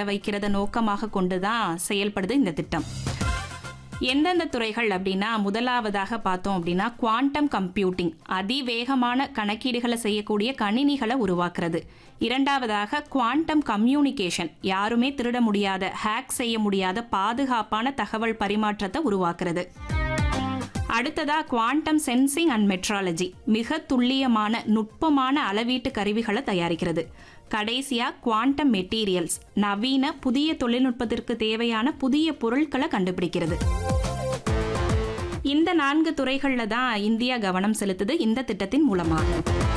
வைக்கிறத நோக்கமாக கொண்டு தான் செயல்படுது இந்த திட்டம் எந்தெந்த துறைகள் அப்படின்னா முதலாவதாக பார்த்தோம் அப்படின்னா குவாண்டம் கம்ப்யூட்டிங் அதிவேகமான கணக்கீடுகளை செய்யக்கூடிய கணினிகளை உருவாக்குறது இரண்டாவதாக குவாண்டம் கம்யூனிகேஷன் யாருமே திருட முடியாத ஹேக் செய்ய முடியாத பாதுகாப்பான தகவல் பரிமாற்றத்தை உருவாக்குறது அடுத்ததா குவாண்டம் சென்சிங் அண்ட் மெட்ராலஜி மிக துல்லியமான நுட்பமான அளவீட்டு கருவிகளை தயாரிக்கிறது கடைசியா குவாண்டம் மெட்டீரியல்ஸ் நவீன புதிய தொழில்நுட்பத்திற்கு தேவையான புதிய பொருட்களை கண்டுபிடிக்கிறது இந்த நான்கு துறைகளில் தான் இந்தியா கவனம் செலுத்துது இந்த திட்டத்தின் மூலமாக